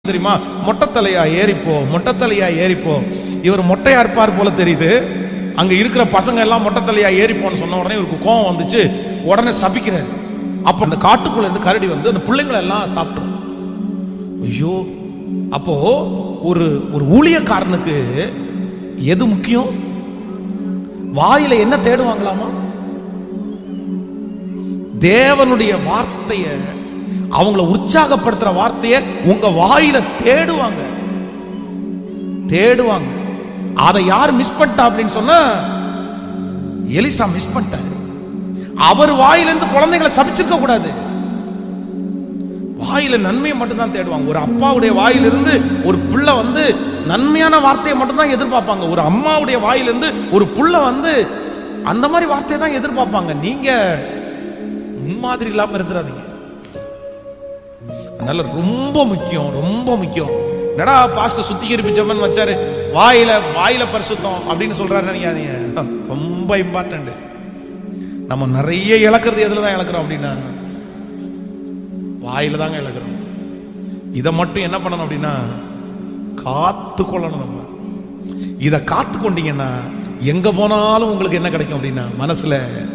தெரியுமா மொட்டைத்தலையா ஏறிப்போ மொட்டைத்தலையா ஏறிப்போ இவர் மொட்டையா இருப்பார் போல தெரியுது அங்க இருக்கிற பசங்க எல்லாம் மொட்டைத்தலையா ஏறிப்போன்னு சொன்ன உடனே இவருக்கு கோவம் வந்துச்சு உடனே சபிக்கிறார் அப்ப அந்த காட்டுக்குள்ள இருந்து கரடி வந்து அந்த பிள்ளைங்களை எல்லாம் சாப்பிட்டோம் ஐயோ அப்போ ஒரு ஒரு ஊழியக்காரனுக்கு எது முக்கியம் வாயில என்ன தேடுவாங்களாமா தேவனுடைய வார்த்தைய அவங்கள உற்சாகப்படுத்துற வார்த்தைய உங்க வாயில தேடுவாங்க தேடுவாங்க அதை யார் மிஸ் பண்ணிட்டா அப்படின்னு சொன்னா எலிசா மிஸ் பண்ணிட்டாரு அவர் வாயிலிருந்து குழந்தைகளை சபிச்சிருக்க கூடாது வாயில நன்மையை மட்டும் தான் தேடுவாங்க ஒரு அப்பாவுடைய வாயிலிருந்து ஒரு பிள்ளை வந்து நன்மையான வார்த்தையை மட்டும் தான் எதிர்பார்ப்பாங்க ஒரு அம்மாவுடைய வாயிலிருந்து ஒரு புள்ள வந்து அந்த மாதிரி வார்த்தையை தான் எதிர்பார்ப்பாங்க நீங்க முன்மாதிரி இல்லாம இருந்துடாதீங்க அதனால ரொம்ப முக்கியம் ரொம்ப முக்கியம் என்னடா பாஸ்டர் சுத்திகரிப்பு ஜெபம் வச்சாரு வாயில வாயில பரிசுத்தம் அப்படின்னு சொல்றாரு நினைக்காதீங்க ரொம்ப இம்பார்ட்டன்ட் நம்ம நிறைய இழக்கிறது எதுல தான் இழக்கிறோம் அப்படின்னா வாயில தாங்க இழக்கிறோம் இதை மட்டும் என்ன பண்ணணும் அப்படின்னா காத்து கொள்ளணும் நம்ம இதை காத்து கொண்டீங்கன்னா எங்க போனாலும் உங்களுக்கு என்ன கிடைக்கும் அப்படின்னா மனசுல